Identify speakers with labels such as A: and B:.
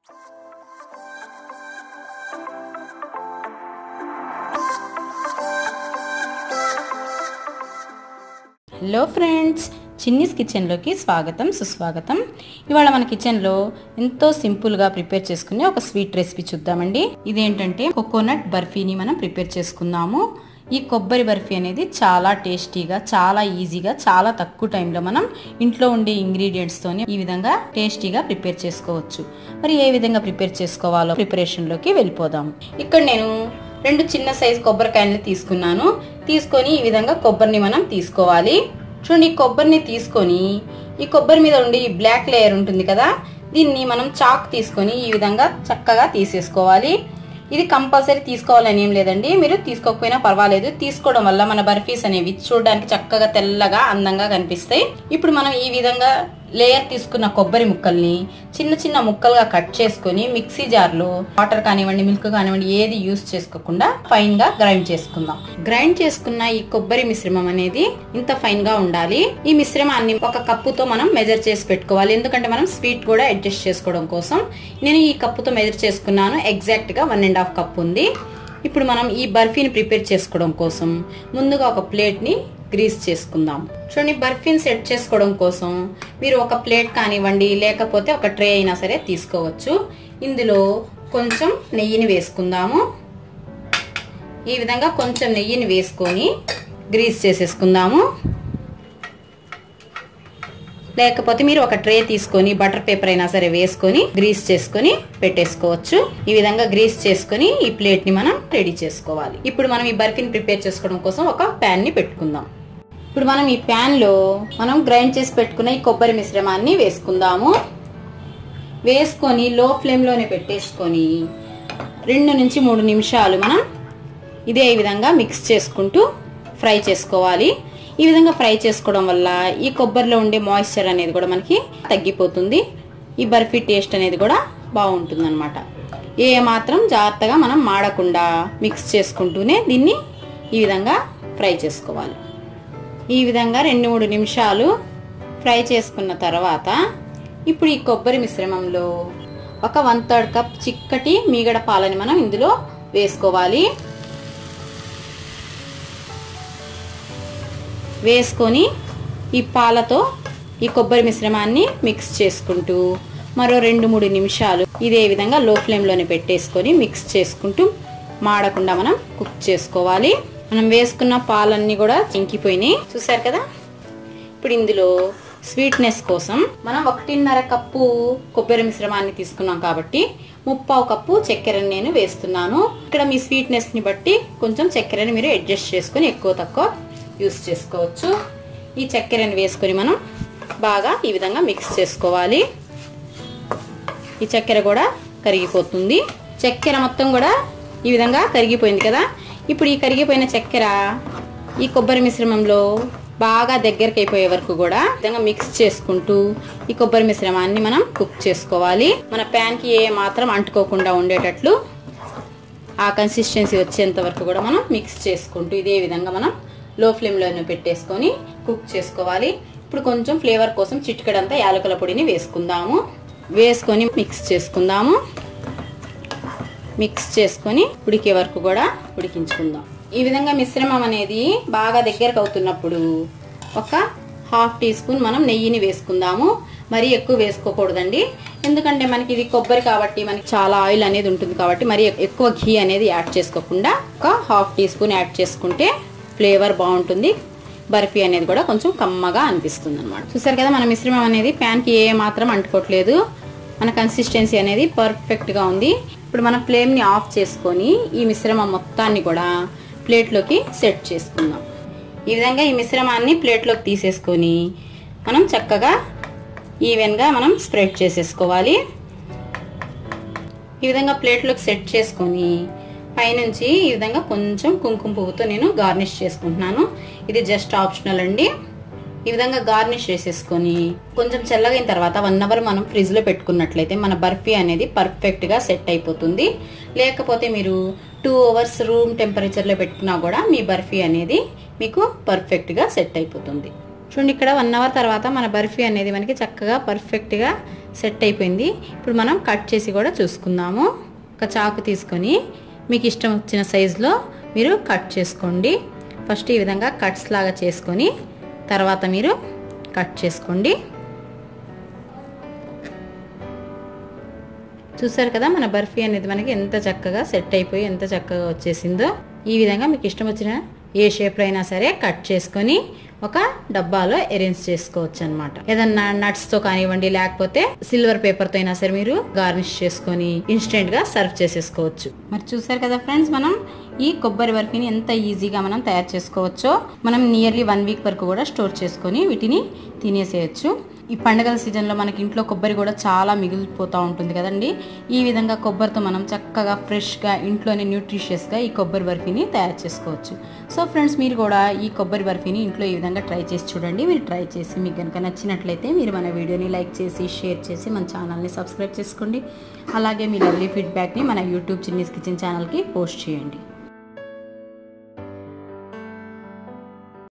A: hello friends Chinni's కిచెన్లోకి స్వాగతం సుస్వాగతం ఇవాళ మన కిచెన్లో ఎంతో సింపుల్గా ప్రిపేర్ చేసుకునే ఒక స్వీట్ రెసిపీ చూద్దామండి ఇదేంటంటే కోకోనట్ బర్ఫీని మనం ప్రిపేర్ చేసుకుందాము ఈ కొబ్బరి బర్ఫీ అనేది చాలా టేస్టీగా చాలా ఈజీగా చాలా తక్కువ టైంలో మనం ఇంట్లో ఉండే ఇంగ్రీడియంట్స్తోనే ఈ విధంగా టేస్టీగా ప్రిపేర్ చేసుకోవచ్చు మరి ఏ విధంగా ప్రిపేర్ చేసుకోవాలో ప్రిపరేషన్లోకి వెళ్ళిపోదాం ఇక్కడ నేను రెండు చిన్న సైజు కొబ్బరికాయలు తీసుకున్నాను తీసుకొని ఈ విధంగా కొబ్బరిని మనం తీసుకోవాలి చూడండి ఈ కొబ్బరిని తీసుకొని ఈ కొబ్బరి మీద ఉండి ఈ బ్లాక్ లేయర్ ఉంటుంది కదా దీన్ని మనం చాక్ తీసుకొని ఈ విధంగా చక్కగా తీసేసుకోవాలి ఇది కంపల్సరీ తీసుకోవాలని ఏం లేదండి మీరు తీసుకోకపోయినా పర్వాలేదు తీసుకోవడం వల్ల మన బర్ఫీస్ అనేవి చూడడానికి చక్కగా తెల్లగా అందంగా కనిపిస్తాయి ఇప్పుడు మనం ఈ విధంగా లేయర్ తీసుకున్న కొబ్బరి ముక్కల్ని చిన్న చిన్న ముక్కలుగా కట్ చేసుకొని మిక్సీ జార్లో వాటర్ కానివ్వండి మిల్క్ కానివ్వండి ఏది యూస్ చేసుకోకుండా ఫైన్ గా గ్రైండ్ చేసుకుందాం గ్రైండ్ చేసుకున్న ఈ కొబ్బరి మిశ్రమం అనేది ఇంత ఫైన్ గా ఉండాలి ఈ మిశ్రమాన్ని ఒక కప్పుతో మనం మెజర్ చేసి పెట్టుకోవాలి ఎందుకంటే మనం స్వీట్ కూడా అడ్జస్ట్ చేసుకోవడం కోసం నేను ఈ కప్పుతో మెజర్ చేసుకున్నాను ఎగ్జాక్ట్ గా వన్ అండ్ హాఫ్ కప్ ఉంది ఇప్పుడు మనం ఈ బర్ఫీని ప్రిపేర్ చేసుకోవడం కోసం ముందుగా ఒక ప్లేట్ ని గ్రీస్ చేసుకుందాం చూడండి బర్ఫీని సెట్ చేసుకోవడం కోసం మీరు ఒక ప్లేట్ కానివ్వండి లేకపోతే ఒక ట్రే అయినా సరే తీసుకోవచ్చు ఇందులో కొంచెం నెయ్యిని వేసుకుందాము ఈ విధంగా కొంచెం నెయ్యిని వేసుకొని గ్రీస్ చేసేసుకుందాము లేకపోతే మీరు ఒక ట్రే తీసుకొని బటర్ పేపర్ అయినా సరే వేసుకొని గ్రీస్ చేసుకొని పెట్టేసుకోవచ్చు ఈ విధంగా గ్రీస్ చేసుకొని ఈ ప్లేట్ ని మనం రెడీ చేసుకోవాలి ఇప్పుడు మనం ఈ బర్ఫీని ప్రిపేర్ చేసుకోవడం కోసం ఒక ప్యాన్ ని పెట్టుకుందాం ఇప్పుడు మనం ఈ ప్యాన్ లో మనం గ్రైండ్ చేసి పెట్టుకున్న ఈ కొబ్బరి మిశ్రమాన్ని వేసుకుందాము వేసుకొని లో ఫ్లేమ్ లోనే పెట్టేసుకొని రెండు నుంచి మూడు నిమిషాలు మనం ఇదే విధంగా మిక్స్ చేసుకుంటూ ఫ్రై చేసుకోవాలి ఈ విధంగా ఫ్రై చేసుకోవడం వల్ల ఈ కొబ్బరిలో ఉండే మాయిశ్చర్ అనేది కూడా మనకి తగ్గిపోతుంది ఈ బర్ఫీ టేస్ట్ అనేది కూడా బాగుంటుంది అనమాట ఏ మాత్రం జాగ్రత్తగా మనం మాడకుండా మిక్స్ చేసుకుంటూనే దీన్ని ఈ విధంగా ఫ్రై చేసుకోవాలి ఈ విధంగా రెండు మూడు నిమిషాలు ఫ్రై చేసుకున్న తర్వాత ఇప్పుడు ఈ కొబ్బరి మిశ్రమంలో ఒక వన్ థర్డ్ కప్ చిక్కటి మీగడ పాలని మనం ఇందులో వేసుకోవాలి వేసుకొని ఈ పాలతో ఈ కొబ్బరి మిశ్రమాన్ని మిక్స్ చేసుకుంటూ మరో రెండు మూడు నిమిషాలు ఇదే విధంగా లో ఫ్లేమ్లోనే పెట్టేసుకొని మిక్స్ చేసుకుంటూ మాడకుండా మనం కుక్ చేసుకోవాలి మనం వేసుకున్న పాలన్నీ కూడా ఇంకిపోయినాయి చూసారు కదా ఇప్పుడు ఇందులో స్వీట్నెస్ కోసం మనం ఒకటిన్నర కప్పు కొబ్బరి మిశ్రమాన్ని తీసుకున్నాం కాబట్టి ముప్పావు కప్పు చక్కెరని నేను వేస్తున్నాను ఇక్కడ మీ స్వీట్నెస్ ని బట్టి కొంచెం చక్కెరని మీరు అడ్జస్ట్ చేసుకొని ఎక్కువ తక్కువ యూస్ చేసుకోవచ్చు ఈ చక్కెరని వేసుకొని మనం బాగా ఈ విధంగా మిక్స్ చేసుకోవాలి ఈ చక్కెర కూడా కరిగిపోతుంది చక్కెర మొత్తం కూడా ఈ విధంగా కరిగిపోయింది కదా ఇప్పుడు ఈ కరిగిపోయిన చక్కెర ఈ కొబ్బరి మిశ్రమంలో బాగా దగ్గరికి అయిపోయే వరకు కూడా విధంగా మిక్స్ చేసుకుంటూ ఈ కొబ్బరి మిశ్రమాన్ని మనం కుక్ చేసుకోవాలి మన ప్యాన్కి ఏ మాత్రం అంటుకోకుండా ఉండేటట్లు ఆ కన్సిస్టెన్సీ వచ్చేంత వరకు కూడా మనం మిక్స్ చేసుకుంటూ ఇదే విధంగా మనం లో ఫ్లేమ్లోనే పెట్టేసుకొని కుక్ చేసుకోవాలి ఇప్పుడు కొంచెం ఫ్లేవర్ కోసం చిటికడంతా యాలకుల పొడిని వేసుకుందాము వేసుకొని మిక్స్ చేసుకుందాము మిక్స్ చేసుకొని ఉడికే వరకు కూడా ఉడికించుకుందాం ఈ విధంగా మిశ్రమం అనేది బాగా దగ్గరకు అవుతున్నప్పుడు ఒక హాఫ్ టీ స్పూన్ మనం నెయ్యిని వేసుకుందాము మరీ ఎక్కువ వేసుకోకూడదండి ఎందుకంటే మనకి ఇది కొబ్బరి కాబట్టి మనకి చాలా ఆయిల్ అనేది ఉంటుంది కాబట్టి మరి ఎక్కువ ఘీ అనేది యాడ్ చేసుకోకుండా ఒక హాఫ్ టీ స్పూన్ యాడ్ చేసుకుంటే ఫ్లేవర్ బాగుంటుంది బర్ఫీ అనేది కూడా కొంచెం కమ్మగా అనిపిస్తుంది అనమాట చూసారు కదా మన మిశ్రమం అనేది ప్యాన్కి ఏ మాత్రం అంటుకోవట్లేదు మన కన్సిస్టెన్సీ అనేది పర్ఫెక్ట్గా ఉంది ఇప్పుడు మన ఫ్లేమ్ని ఆఫ్ చేసుకొని ఈ మిశ్రమం మొత్తాన్ని కూడా ప్లేట్లోకి సెట్ చేసుకుందాం ఈ విధంగా ఈ మిశ్రమాన్ని ప్లేట్లోకి తీసేసుకొని మనం చక్కగా ఈవెన్గా మనం స్ప్రెడ్ చేసేసుకోవాలి ఈ విధంగా ప్లేట్లోకి సెట్ చేసుకొని పైనుంచి ఈ విధంగా కొంచెం కుంకుమ పువ్వుతో నేను గార్నిష్ చేసుకుంటున్నాను ఇది జస్ట్ ఆప్షనల్ అండి ఈ విధంగా గార్నిష్ చేసేసుకొని కొంచెం చల్లగైన తర్వాత వన్ అవర్ మనం ఫ్రిడ్జ్లో పెట్టుకున్నట్లయితే మన బర్ఫీ అనేది పర్ఫెక్ట్గా సెట్ అయిపోతుంది లేకపోతే మీరు టూ అవర్స్ రూమ్ టెంపరేచర్లో పెట్టుకున్నా కూడా మీ బర్ఫీ అనేది మీకు పర్ఫెక్ట్గా సెట్ అయిపోతుంది చూడండి ఇక్కడ వన్ అవర్ తర్వాత మన బర్ఫీ అనేది మనకి చక్కగా పర్ఫెక్ట్గా సెట్ అయిపోయింది ఇప్పుడు మనం కట్ చేసి కూడా చూసుకుందాము ఒక చాకు తీసుకొని మీకు ఇష్టం వచ్చిన సైజులో మీరు కట్ చేసుకోండి ఫస్ట్ ఈ విధంగా కట్స్ లాగా చేసుకొని తర్వాత మీరు కట్ చేసుకోండి చూసారు కదా మన బర్ఫీ అనేది మనకి ఎంత చక్కగా సెట్ అయిపోయి ఎంత చక్కగా వచ్చేసిందో ఈ విధంగా మీకు ఇష్టం వచ్చిన ఏ షేప్లో అయినా సరే కట్ చేసుకొని ఒక డబ్బాలో అరేంజ్ చేసుకోవచ్చు అనమాట ఏదన్నా నట్స్ తో కానివ్వండి లేకపోతే సిల్వర్ పేపర్ తో అయినా సరే మీరు గార్నిష్ చేసుకొని ఇన్స్టెంట్ గా సర్వ్ చేసేసుకోవచ్చు మరి చూసారు కదా ఫ్రెండ్స్ మనం ఈ కొబ్బరి బర్ఫీని ఎంత ఈజీగా మనం తయారు చేసుకోవచ్చో మనం నియర్లీ వన్ వీక్ వరకు కూడా స్టోర్ చేసుకొని వీటిని తినేసేయచ్చు ఈ పండుగల సీజన్లో మనకి ఇంట్లో కొబ్బరి కూడా చాలా మిగిలిపోతూ ఉంటుంది కదండి ఈ విధంగా కొబ్బరితో మనం చక్కగా ఫ్రెష్గా ఇంట్లోనే న్యూట్రిషియస్గా ఈ కొబ్బరి బర్ఫీని తయారు చేసుకోవచ్చు సో ఫ్రెండ్స్ మీరు కూడా ఈ కొబ్బరి బర్ఫీని ఇంట్లో ఈ విధంగా ట్రై చేసి చూడండి మీరు ట్రై చేసి మీకు కనుక నచ్చినట్లయితే మీరు మన వీడియోని లైక్ చేసి షేర్ చేసి మన ఛానల్ని సబ్స్క్రైబ్ చేసుకోండి అలాగే మీ లవ్లీ ఫీడ్బ్యాక్ని మన యూట్యూబ్ చిన్నీస్ కిచెన్ ఛానల్కి పోస్ట్ చేయండి